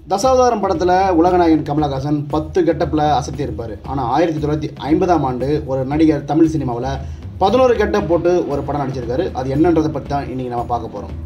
தசாவதாரம் படத்தில் உலகநாயகன் கமலஹாசன் பத்து கெட்டப்பில் அசத்தி இருப்பார் ஆனால் ஆயிரத்தி தொள்ளாயிரத்தி ஐம்பதாம் ஆண்டு ஒரு நடிகர் தமிழ் சினிமாவில் பதினோரு கெட்டப் போட்டு ஒரு படம் நடிச்சிருக்காரு அது என்னன்றதை பற்றி தான் இன்றைக்கி நம்ம பார்க்க போகிறோம்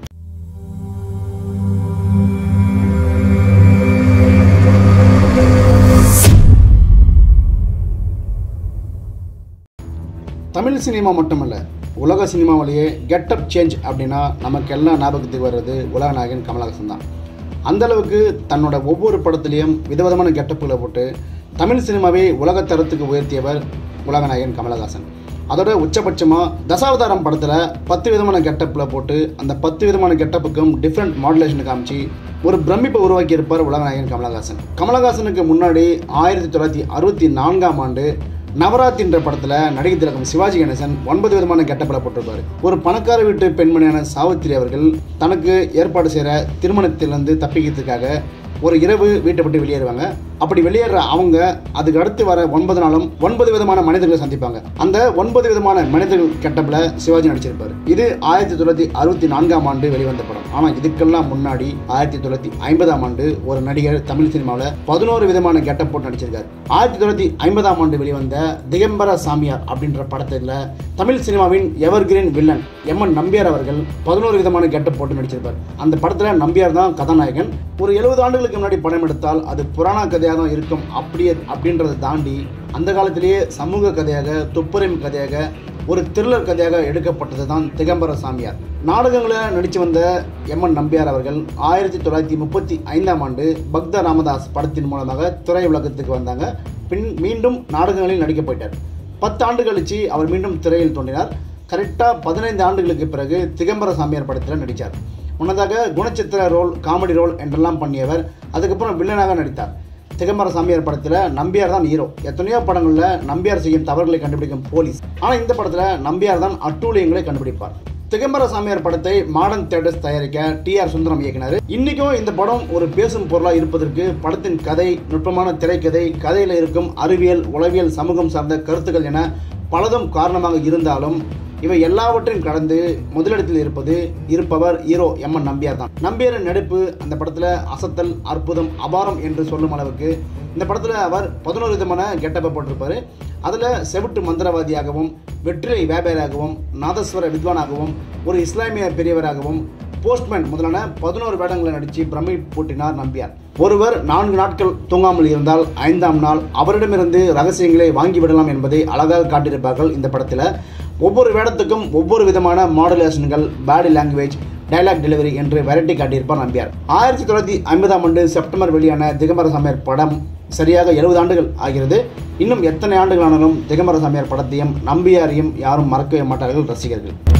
தமிழ் சினிமா மட்டுமல்ல உலக சினிமாவிலேயே கெட்டப் சேஞ்ச் அப்படின்னா நமக்கு எல்லாம் ஞாபகத்துக்கு வர்றது உலகநாயகன் கமலஹாசன் தான் அந்த அளவுக்கு தன்னோட ஒவ்வொரு படத்துலேயும் விதவிதமான கெட்டப்புகளை போட்டு தமிழ் சினிமாவை உலகத்தரத்துக்கு உயர்த்தியவர் உலகநாயகன் கமலஹாசன் அதோட உச்சபட்சமாக தசாவதாரம் படத்தில் பத்து விதமான கெட்டப்பில் போட்டு அந்த பத்து விதமான கெட்டப்புக்கும் டிஃப்ரெண்ட் மாடுலேஷன் காமிச்சு ஒரு பிரமிப்பை உருவாக்கி இருப்பார் உலகநாயகன் கமலஹாசன் கமலஹாசனுக்கு முன்னாடி ஆயிரத்தி தொள்ளாயிரத்தி அறுபத்தி நான்காம் ஆண்டு நவராத்திரின்ற படத்தில் நடிகை திலகம் சிவாஜி கணேசன் ஒன்பது விதமான கெட்டப்பட போட்டிருப்பாரு ஒரு பணக்கார வீட்டு பெண்மணியான சாவித்திரி அவர்கள் தனக்கு ஏற்பாடு செய்கிற திருமணத்திலிருந்து தப்பிக்கிறதுக்காக ஒரு இரவு வீட்டை விட்டு வெளியேறுவாங்க அப்படி வெளியேற அவங்க அதுக்கு அடுத்து வர ஒன்பது நாளும் ஒன்பது விதமான மனிதர்களை சந்திப்பாங்க அந்த ஒன்பது விதமான மனிதர்கள் கெட்டப்பில் சிவாஜி நடிச்சிருப்பாரு இது ஆயிரத்தி தொள்ளாயிரத்தி அறுபத்தி நான்காம் ஆண்டு வெளிவந்த படம் ஆனால் இதுக்கெல்லாம் முன்னாடி ஆயிரத்தி தொள்ளாயிரத்தி ஐம்பதாம் ஆண்டு ஒரு நடிகர் தமிழ் சினிமாவில் பதினோரு விதமான கெட்டப் போட்டு நடிச்சிருக்காரு ஆயிரத்தி தொள்ளாயிரத்தி ஐம்பதாம் ஆண்டு வெளிவந்த திகம்பர சாமியார் அப்படின்ற படத்தில் தமிழ் சினிமாவின் evergreen villain M N Nambiar அவர்கள் பதினோரு விதமான கெட்டப் போட்டு நடிச்சிருப்பார் அந்த படத்தில் நம்பியார் தான் கதாநாயகன் ஒரு எழுபது ஆண்டுகளுக்கு முன்னாடி படம் எடுத்தால் அது புராண கதையாக தான் இருக்கும் அப்படியே அப்படின்றத தாண்டி அந்த காலத்திலேயே சமூக கதையாக துப்புரிமை கதையாக ஒரு த்ரில்லர் கதையாக எடுக்கப்பட்டது தான் திகம்பர சாமியார் நாடகங்களில் நடித்து வந்த எம் என் நம்பியார் அவர்கள் ஆயிரத்தி தொள்ளாயிரத்தி முப்பத்தி ஐந்தாம் ஆண்டு பக்த ராமதாஸ் படத்தின் மூலமாக திரை உலகத்துக்கு வந்தாங்க பின் மீண்டும் நாடகங்களில் நடிக்க போயிட்டார் பத்து ஆண்டு கழித்து அவர் மீண்டும் திரையில் தோன்றினார் கரெக்டாக பதினைந்து ஆண்டுகளுக்கு பிறகு திகம்பர சாமியார் படத்தில் நடித்தார் முன்னதாக குணச்சித்திர ரோல் காமெடி ரோல் என்றெல்லாம் பண்ணியவர் அதுக்கப்புறம் வில்லனாக நடித்தார் திகம்பர சாமியார் படத்தில் நம்பியார் தான் ஹீரோ எத்தனையோ படங்களில் நம்பியார் செய்யும் தவறுகளை கண்டுபிடிக்கும் போலீஸ் ஆனால் இந்த படத்தில் நம்பியார் தான் அட்டூழியங்களை கண்டுபிடிப்பார் திகம்பர சாமியார் படத்தை மாடர்ன் தேட்டர்ஸ் தயாரிக்க டி ஆர் சுந்தரம் இயக்கினார் இன்னைக்கும் இந்த படம் ஒரு பேசும் பொருளாக இருப்பதற்கு படத்தின் கதை நுட்பமான திரைக்கதை கதையில் இருக்கும் அறிவியல் உளவியல் சமூகம் சார்ந்த கருத்துக்கள் என பலதும் காரணமாக இருந்தாலும் இவை எல்லாவற்றையும் கடந்து முதலிடத்தில் இருப்பது இருப்பவர் ஹீரோ எம் என் நம்பியார் தான் நம்பியாரின் நடிப்பு அந்த படத்தில் அசத்தல் அற்புதம் அபாரம் என்று சொல்லும் அளவுக்கு இந்த படத்தில் அவர் பதினோரு விதமான கெட்டப்பை போட்டிருப்பார் அதில் செவிட்டு மந்திரவாதியாகவும் வெற்றிலை வியாபாரியாகவும் நாதஸ்வர வித்வானாகவும் ஒரு இஸ்லாமிய பெரியவராகவும் போஸ்ட்மேன் முதலான பதினோரு வேடங்களை நடித்து பிரமை பூட்டினார் நம்பியார் ஒருவர் நான்கு நாட்கள் தூங்காமல் இருந்தால் ஐந்தாம் நாள் அவரிடமிருந்து ரகசியங்களை வாங்கிவிடலாம் என்பதை அழகாக காட்டியிருப்பார்கள் இந்த படத்தில் ஒவ்வொரு வேடத்துக்கும் ஒவ்வொரு விதமான மாடுலேஷன்கள் பாடி லாங்குவேஜ் டைலாக் டெலிவரி என்று வெரைட்டி காட்டியிருப்பார் நம்பியார் ஆயிரத்தி தொள்ளாயிரத்தி ஐம்பதாம் ஆண்டு செப்டம்பர் வெளியான திகம்பர சாமியார் படம் சரியாக எழுபது ஆண்டுகள் ஆகிறது இன்னும் எத்தனை ஆண்டுகள் ஆனாலும் திகம்பர சாமியார் படத்தையும் நம்பியாரையும் யாரும் மறக்கவே மாட்டார்கள் ரசிகர்கள்